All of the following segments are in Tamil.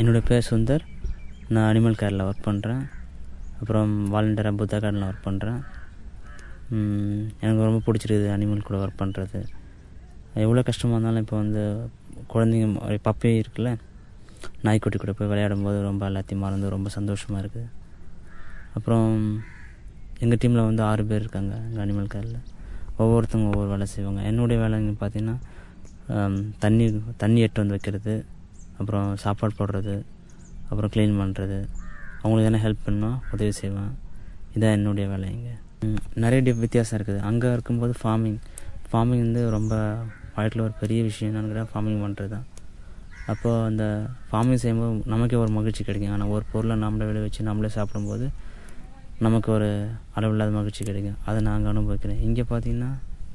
என்னோடய பேர் சுந்தர் நான் அனிமல் கேரில் ஒர்க் பண்ணுறேன் அப்புறம் வாலண்டியராக புத்தா கார்டனில் ஒர்க் பண்ணுறேன் எனக்கு ரொம்ப பிடிச்சிருக்குது அனிமல் கூட ஒர்க் பண்ணுறது எவ்வளோ கஷ்டமாக இருந்தாலும் இப்போ வந்து குழந்தைங்க பப்பி இருக்குல்ல நாய்க்குட்டி கூட போய் விளையாடும் போது ரொம்ப எல்லாத்தையும் மறந்து ரொம்ப சந்தோஷமாக இருக்குது அப்புறம் எங்கள் டீமில் வந்து ஆறு பேர் இருக்காங்க எங்கள் அனிமல் கேரில் ஒவ்வொருத்தவங்க ஒவ்வொரு வேலை செய்வாங்க என்னுடைய வேலைங்க பார்த்திங்கன்னா தண்ணி தண்ணி எட்டு வந்து வைக்கிறது அப்புறம் சாப்பாடு போடுறது அப்புறம் க்ளீன் பண்ணுறது அவங்களுக்கு எதனா ஹெல்ப் பண்ணால் உதவி செய்வேன் இதான் என்னுடைய வேலை இங்கே நிறைய டி வித்தியாசம் இருக்குது அங்கே இருக்கும்போது ஃபார்மிங் ஃபார்மிங் வந்து ரொம்ப வாழ்க்கையில் ஒரு பெரிய விஷயம் என்னன்னு ஃபார்மிங் பண்ணுறது தான் அப்போது அந்த ஃபார்மிங் செய்யும்போது நமக்கே ஒரு மகிழ்ச்சி கிடைக்கும் ஆனால் ஒரு பொருளை நம்மளே விளை வச்சு நம்மளே சாப்பிடும்போது நமக்கு ஒரு அளவில்லாத மகிழ்ச்சி கிடைக்கும் அதை நாங்கள் அனுபவிக்கிறேன் இங்கே பார்த்தீங்கன்னா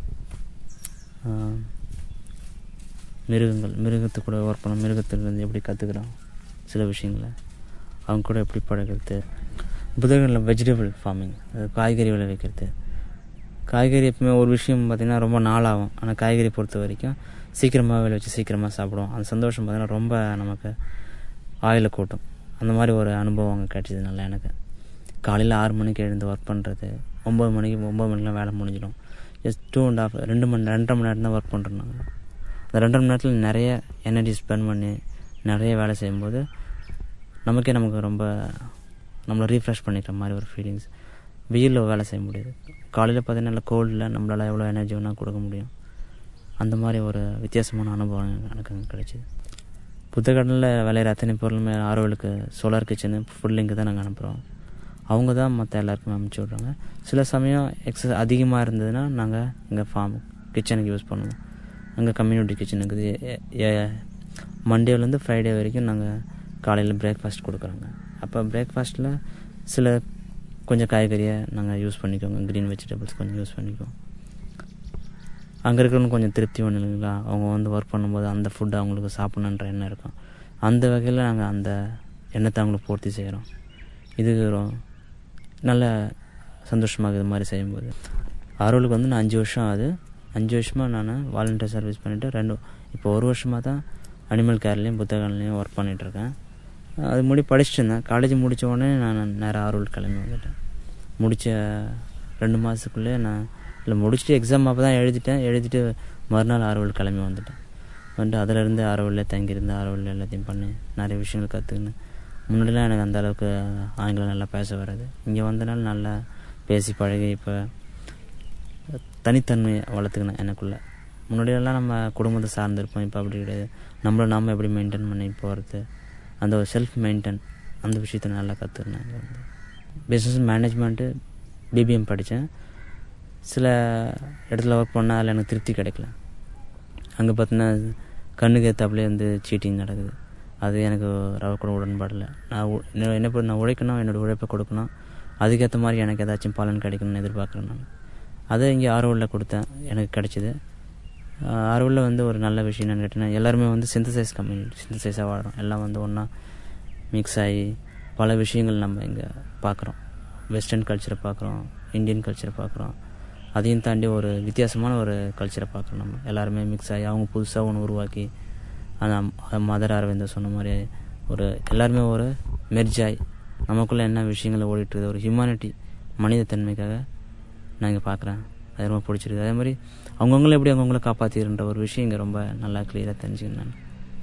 மிருகங்கள் மிருகத்து கூட ஒர்க் பண்ண மிருகத்துலேருந்து எப்படி கற்றுக்குறோம் சில விஷயங்களை அவங்க கூட எப்படி பழகிறது புதர்களில் வெஜிடபிள் ஃபார்மிங் அது காய்கறி விளைவிக்கிறது காய்கறி எப்பவுமே ஒரு விஷயம் பார்த்திங்கன்னா ரொம்ப நாளாகும் ஆனால் காய்கறி பொறுத்த வரைக்கும் சீக்கிரமாக விளைவிச்சு சீக்கிரமாக சாப்பிடுவோம் அந்த சந்தோஷம் பார்த்திங்கன்னா ரொம்ப நமக்கு ஆயிலை கூட்டும் அந்த மாதிரி ஒரு அனுபவம் அங்கே கிடச்சிது நல்லா எனக்கு காலையில் ஆறு மணிக்கு எழுந்து ஒர்க் பண்ணுறது ஒம்பது மணிக்கு ஒம்பது மணிக்கெலாம் வேலை முடிஞ்சிடும் ஜஸ்ட் டூ அண்ட் ஆஃப் ரெண்டு மணி ரெண்டரை மணி நேரம் தான் ஒர்க் பண்ணுறோம் நாங்கள் அந்த ரெண்டரை மணி நேரத்தில் நிறைய எனர்ஜி ஸ்பெண்ட் பண்ணி நிறைய வேலை செய்யும்போது நமக்கே நமக்கு ரொம்ப நம்மளை ரீஃப்ரெஷ் பண்ணிக்கிற மாதிரி ஒரு ஃபீலிங்ஸ் வெயிலில் வேலை செய்ய முடியாது காலையில் பார்த்தீங்கன்னா நல்லா கோல்டில் நம்மளால் எவ்வளோ எனர்ஜி வேணால் கொடுக்க முடியும் அந்த மாதிரி ஒரு வித்தியாசமான அனுபவம் எனக்கு அங்கே கிடச்சிது புத்தகடனில் விளையிற அத்தனை பொருளுமே ஆரோவலுக்கு சோலார் கிச்சனு ஃபுட் லிங்க் தான் நாங்கள் அனுப்புகிறோம் அவங்க தான் மற்ற எல்லாருக்குமே அனுப்பிச்சி விட்றாங்க சில சமயம் எக்ஸஸ் அதிகமாக இருந்ததுன்னா நாங்கள் இங்கே ஃபார்ம் கிச்சனுக்கு யூஸ் பண்ணுவோம் அங்கே கம்யூனிட்டி கிச்சன் இருக்குது மண்டேலேருந்து ஃப்ரைடே வரைக்கும் நாங்கள் காலையில் பிரேக்ஃபாஸ்ட் கொடுக்குறாங்க அப்போ பிரேக்ஃபாஸ்ட்டில் சில கொஞ்சம் காய்கறியை நாங்கள் யூஸ் பண்ணிக்கோங்க க்ரீன் வெஜிடபிள்ஸ் கொஞ்சம் யூஸ் பண்ணிக்குவோம் அங்கே இருக்கிறவங்க கொஞ்சம் திருப்தி ஒன்று இல்லைங்களா அவங்க வந்து ஒர்க் பண்ணும்போது அந்த ஃபுட்டு அவங்களுக்கு சாப்பிட்ணுன்ற எண்ணம் இருக்கும் அந்த வகையில் நாங்கள் அந்த எண்ணத்தை அவங்களுக்கு பூர்த்தி செய்கிறோம் இது நல்ல சந்தோஷமாக இது மாதிரி செய்யும்போது அருளுக்கு வந்து நான் அஞ்சு வருஷம் ஆகுது அஞ்சு வருஷமாக நான் வாலண்டியர் சர்வீஸ் பண்ணிவிட்டு ரெண்டு இப்போ ஒரு வருஷமாக தான் அனிமல் கேர்லேயும் புத்தகங்கள்லேயும் ஒர்க் பண்ணிகிட்ருக்கேன் அது முடி படிச்சுட்டு இருந்தேன் காலேஜ் முடித்த உடனே நான் நேராக ஆர்வல் கிளம்பி வந்துட்டேன் முடித்த ரெண்டு மாதத்துக்குள்ளே நான் இல்லை முடிச்சுட்டு எக்ஸாம் அப்போ தான் எழுதிட்டேன் எழுதிட்டு மறுநாள் ஆர்வல் கிளம்பி வந்துட்டேன் வந்துட்டு அதிலேருந்து ஆர்வலில் தங்கியிருந்து ஆர்வலில் எல்லாத்தையும் பண்ணி நிறைய விஷயங்கள் கற்றுக்கினேன் முன்னாடிலாம் எனக்கு அந்த அளவுக்கு ஆங்கிலம் நல்லா பேச வராது இங்கே வந்தனால நல்லா பேசி பழகி இப்போ தனித்தன்மையை வளர்த்துக்கினேன் எனக்குள்ளே முன்னாடியெல்லாம் நம்ம குடும்பத்தை சார்ந்திருப்போம் இப்போ அப்படி கிடையாது நம்மளை நாம் எப்படி மெயின்டைன் பண்ணி போகிறது அந்த ஒரு செல்ஃப் மெயின்டைன் அந்த விஷயத்தை நல்லா கற்றுக்கினேன் இங்கே வந்து பிஸ்னஸ் மேனேஜ்மெண்ட்டு பிபிஎம் படித்தேன் சில இடத்துல ஒர்க் பண்ணால் அதில் எனக்கு திருப்தி கிடைக்கல அங்கே பார்த்தீங்கன்னா கண்ணுக்கு ஏற்றாப்புலே வந்து சீட்டிங் நடக்குது அது எனக்கு ரவ கூட உடன்பாடில்லை நான் என்ன நான் உழைக்கணும் என்னோடய உழைப்பை கொடுக்கணும் அதுக்கேற்ற மாதிரி எனக்கு ஏதாச்சும் பலன் கிடைக்கணும்னு எதிர்பார்க்குறேன் நான் அதை இங்கே ஆர்வலில் கொடுத்தேன் எனக்கு கிடச்சிது ஆர்வலில் வந்து ஒரு நல்ல விஷயம் என்னென்னு கேட்டிங்கன்னா எல்லாருமே வந்து சிந்தசைஸ் கம்யூனிட்டி சிந்தசைஸாக வாழறோம் எல்லாம் வந்து ஒன்றா மிக்ஸ் ஆகி பல விஷயங்கள் நம்ம இங்கே பார்க்குறோம் வெஸ்டர்ன் கல்ச்சரை பார்க்குறோம் இந்தியன் கல்ச்சரை பார்க்குறோம் அதையும் தாண்டி ஒரு வித்தியாசமான ஒரு கல்ச்சரை பார்க்குறோம் நம்ம எல்லாருமே மிக்ஸ் ஆகி அவங்க புதுசாக ஒன்று உருவாக்கி அந்த மதர் அரவிந்தர் சொன்ன மாதிரி ஒரு எல்லாருமே ஒரு மெர்ஜாய் நமக்குள்ளே என்ன விஷயங்களை ஓடிட்டுருது ஒரு ஹியூமானிட்டி மனிதத்தன்மைக்காக நான் இங்கே பார்க்குறேன் அது ரொம்ப பிடிச்சிருக்கு அதே மாதிரி அவங்கவுங்கள எப்படி அவங்கவுங்கள காப்பாற்றிடுன்ற ஒரு விஷயம் இங்கே ரொம்ப நல்லா கிளியராக தெரிஞ்சுக்கணும் நான்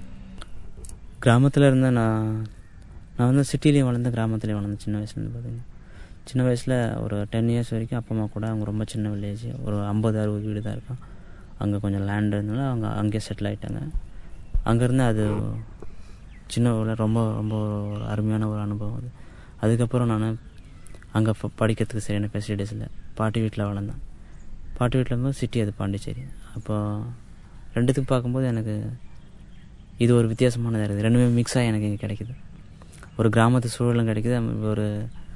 கிராமத்தில் இருந்த நான் நான் வந்து சிட்டிலேயும் வளர்ந்த கிராமத்துலேயும் வளர்ந்தேன் சின்ன வயசுலேருந்து பார்த்தீங்கன்னா சின்ன வயசில் ஒரு டென் இயர்ஸ் வரைக்கும் அப்பா அம்மா கூட அவங்க ரொம்ப சின்ன வில்லேஜ் ஒரு ஐம்பது அறுபது வீடு தான் இருக்கும் அங்கே கொஞ்சம் லேண்ட் இருந்தனால அவங்க அங்கேயே செட்டில் ஆகிட்டாங்க அங்கேருந்து அது சின்ன ரொம்ப ரொம்ப ஒரு அருமையான ஒரு அனுபவம் அது அதுக்கப்புறம் நான் அங்கே படிக்கிறதுக்கு சரியான ஃபெசிலிட்டிஸ் இல்லை பாட்டி வீட்டில் வளர்ந்தேன் பாட்டி வீட்டில் இருக்கும்போது சிட்டி அது பாண்டிச்சேரி அப்போ ரெண்டுத்துக்கு பார்க்கும்போது எனக்கு இது ஒரு வித்தியாசமானதாக இருக்குது ரெண்டுமே மிக்ஸாக எனக்கு இங்கே கிடைக்குது ஒரு கிராமத்து சூழலும் கிடைக்குது ஒரு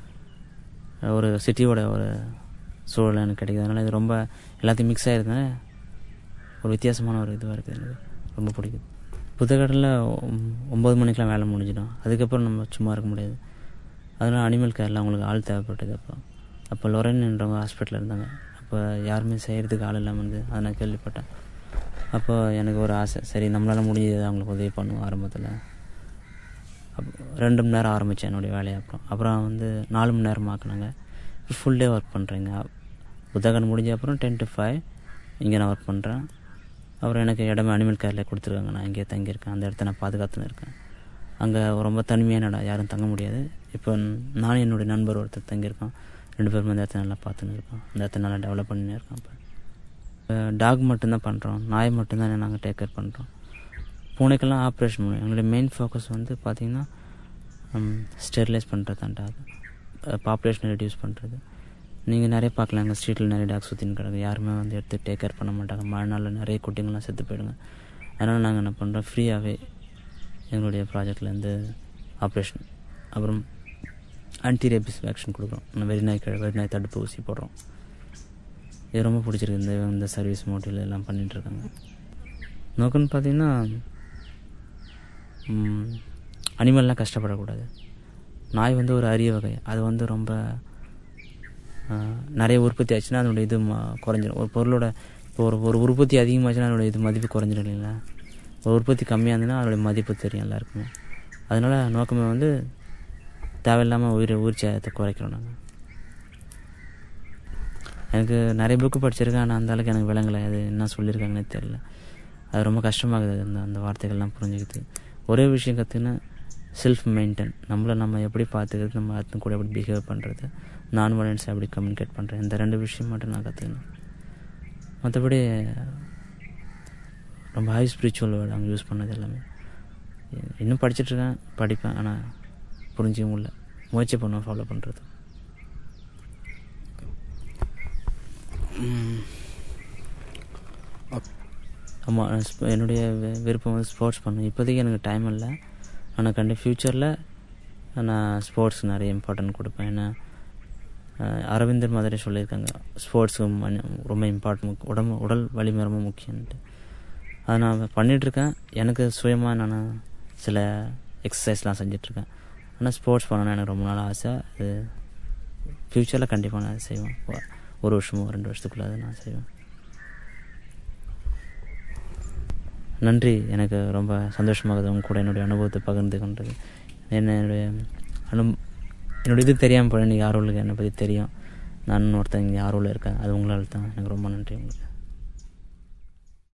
ஒரு சிட்டியோட ஒரு சூழல் எனக்கு கிடைக்குது அதனால் இது ரொம்ப எல்லாத்தையும் மிக்ஸ் ஆகிருந்தனால ஒரு வித்தியாசமான ஒரு இதுவாக இருக்குது எனக்கு ரொம்ப பிடிக்குது புத்தகடனில் ஒம்பது மணிக்கெலாம் வேலை முடிஞ்சிடும் அதுக்கப்புறம் நம்ம சும்மா இருக்க முடியாது அதனால் அனிமல் கேரில் அவங்களுக்கு ஆள் தேவைப்பட்டது அப்போ அப்போ லொரன்ன்றவங்க ஹாஸ்பிட்டலில் இருந்தாங்க அப்போ யாருமே செய்கிறதுக்கு ஆள் இல்லாமல் இருந்து அதை நான் கேள்விப்பட்டேன் அப்போ எனக்கு ஒரு ஆசை சரி நம்மளால் முடிஞ்சது அவங்களுக்கு உதவி பண்ணுவோம் ஆரம்பத்தில் அப்போ ரெண்டு மணி நேரம் ஆரம்பித்தேன் என்னுடைய வேலையை அப்புறம் அப்புறம் வந்து நாலு மணி நேரம் ஆக்குனாங்க ஃபுல் டே ஒர்க் பண்ணுறேங்க புத்தகம் முடிஞ்ச அப்புறம் டென் டு ஃபைவ் இங்கே நான் ஒர்க் பண்ணுறேன் அப்புறம் எனக்கு இடமே அனிமல் கேரில் கொடுத்துருக்காங்க நான் இங்கேயே தங்கியிருக்கேன் அந்த இடத்த நான் பாதுகாத்துன்னு இருக்கேன் அங்கே ரொம்ப தனிமையான இடம் யாரும் தங்க முடியாது இப்போ நானும் என்னுடைய நண்பர் ஒருத்தர் தங்கியிருக்கோம் ரெண்டு பேரும் அந்த இடத்த நல்லா பார்த்துன்னு இருக்கோம் அந்த இடத்த நல்லா டெவலப் பண்ணின்னு இருக்கோம் இப்போ டாக் மட்டும்தான் பண்ணுறோம் நாய் மட்டும்தான் நாங்கள் டேக் கேர் பண்ணுறோம் பூனைக்கெல்லாம் ஆப்ரேஷன் பண்ணுவோம் எங்களுடைய மெயின் ஃபோக்கஸ் வந்து பார்த்திங்கன்னா ஸ்டெரிலைஸ் பண்ணுறது தான் டாக் பாப்புலேஷனை ரெடியூஸ் பண்ணுறது நீங்கள் நிறைய பார்க்கலாம் எங்கள் ஸ்ட்ரீட்டில் நிறைய டாக் சுற்றின்னு கிடக்கு யாருமே வந்து எடுத்து டேக் கேர் பண்ண மாட்டாங்க மழை நாளில் நிறைய குட்டிங்கள்லாம் செத்து போயிடுங்க அதனால் நாங்கள் என்ன பண்ணுறோம் ஃப்ரீயாகவே எங்களுடைய ப்ராஜெக்ட்லேருந்து ஆப்ரேஷன் அப்புறம் ஆன்டி ரேபிஸ் வேக்சின் கொடுக்குறோம் வெறிநாய் க வெறிநாய் தடுப்பு ஊசி போடுறோம் இது ரொம்ப பிடிச்சிருக்கு இந்த இந்த சர்வீஸ் மோட்டில் எல்லாம் பண்ணிகிட்ருக்காங்க நோக்கம்னு பார்த்தீங்கன்னா அனிமல்லாம் கஷ்டப்படக்கூடாது நாய் வந்து ஒரு அரிய வகை அது வந்து ரொம்ப நிறைய உற்பத்தி ஆச்சுன்னா அதோட இது குறைஞ்சிடும் ஒரு பொருளோட இப்போ ஒரு ஒரு உற்பத்தி அதிகமாச்சுன்னா அதோட இது மதிப்பு குறைஞ்சிடும் இல்லைங்களா ஒரு உற்பத்தி கம்மியாக இருந்ததுன்னா அதோடைய மதிப்பு தெரியும் எல்லாருக்குமே அதனால் நோக்கமே வந்து தேவையில்லாமல் உயிரை உயிர் சேதத்தை குறைக்கிறோம் நாங்கள் எனக்கு நிறைய புக்கு படிச்சிருக்கேன் ஆனால் அந்த அளவுக்கு எனக்கு விளங்கலை அது என்ன சொல்லியிருக்காங்கன்னே தெரில அது ரொம்ப கஷ்டமாகுது அந்த அந்த வார்த்தைகள்லாம் புரிஞ்சுக்கிது ஒரே விஷயம் கற்றுன்னு செல்ஃப் மெயின்டைன் நம்மளை நம்ம எப்படி பார்த்துக்கிறது நம்ம அடுத்த கூட எப்படி பிஹேவ் பண்ணுறது நான் வயலன்ஸ் எப்படி கம்யூனிகேட் பண்ணுறேன் இந்த ரெண்டு விஷயம் மட்டும் நான் கற்றுக்கணும் மற்றபடி ரொம்ப ஹை ஸ்பிரிச்சுவல் வேர்டு அவங்க யூஸ் பண்ணது எல்லாமே இன்னும் படிச்சுட்ருக்கேன் படிப்பேன் ஆனால் புரிஞ்சிக்க முடியல முயற்சி பண்ணுவேன் ஃபாலோ பண்ணுறது ஆமாம் என்னுடைய விருப்பம் வந்து ஸ்போர்ட்ஸ் பண்ணேன் இப்போதைக்கு எனக்கு டைம் இல்லை ஆனால் கண்டி ஃப்யூச்சரில் நான் ஸ்போர்ட்ஸ் நிறைய இம்பார்ட்டன்ட் கொடுப்பேன் ஏன்னா அரவிந்தர் மாதிரி சொல்லியிருக்காங்க ஸ்போர்ட்ஸுக்கு ரொம்ப இம்பார்ட்டன்ட் உடம்பு உடல் வலிமை ரொம்ப முக்கியன்ட்டு அதை நான் பண்ணிகிட்ருக்கேன் எனக்கு சுயமாக நான் சில எக்ஸசைஸ்லாம் செஞ்சிட்ருக்கேன் ஆனால் ஸ்போர்ட்ஸ் பண்ணணும்னு எனக்கு ரொம்ப நாள் ஆசை அது ஃப்யூச்சரில் கண்டிப்பாக நான் செய்வேன் ஒரு வருஷமோ ரெண்டு வருஷத்துக்குள்ளே அதை நான் செய்வேன் நன்றி எனக்கு ரொம்ப சந்தோஷமாகுது அவங்க கூட என்னுடைய அனுபவத்தை பகிர்ந்து கொண்டது என்னுடைய அனு என்னுடைய இது தெரியாமல் போல இன்றைக்கி ஆர்வலுக்கு என்னை பற்றி தெரியும் நான் ஒருத்தன் இங்கே ஆர்வலில் இருக்கேன் அது உங்களால் தான் எனக்கு ரொம்ப நன்றி உங்களுக்கு